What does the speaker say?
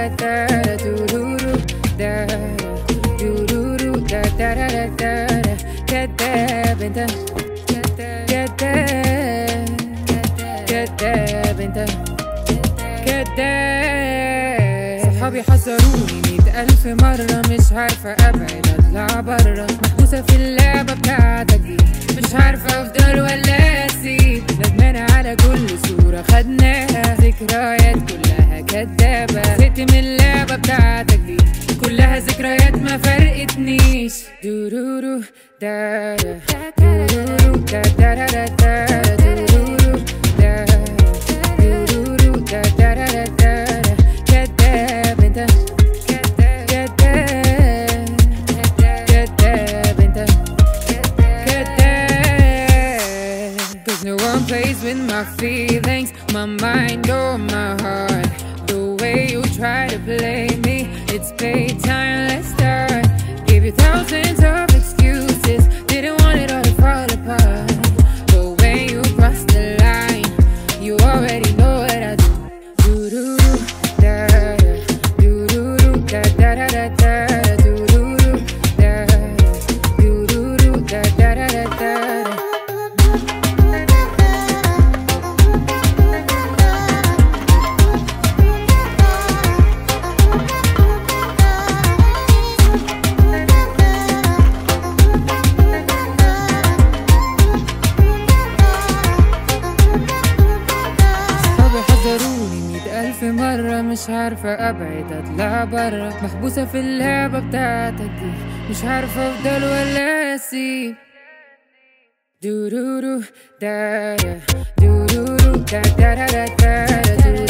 da dururu da dururu da da da da da da كذاب انت كذاب كذاب انت كذاب صحابي حذروني مية ألف مرة مش عارفة أبعد أطلع برا محبوسة في اللعبة بتاعتك دي مش عارفة أفضل ولا أسيب ندمانة على كل صورة خدناها ذكريات كلها كدابة زهقت من اللعبة بتاعتك دي كلها ذكريات ما فرقتنيش دورورو دا دا دورورو دا دا دا دا دا دورورو دا دورورو دا دا دا دا دا دا كداب انت كداب كداب انت كداب Cause no one plays with my feelings, my mind or my heart. The way you try to play me, it's playtime, let's start. Give you thousands of excuses, didn't want it all to fall apart. But when you cross the line, you already know what I do. Do do do da da, do do do da da da da da, do do do da, do do do da da da da da. صحابي حذروني مية ألف مرة مش عارفة أبعد أطلع برا محبوسة في اللعبة بتاعتك دي مش عارفة أفضل ولا أسيب دورورو دا دا دورورو دا دا دا دا دا دورورو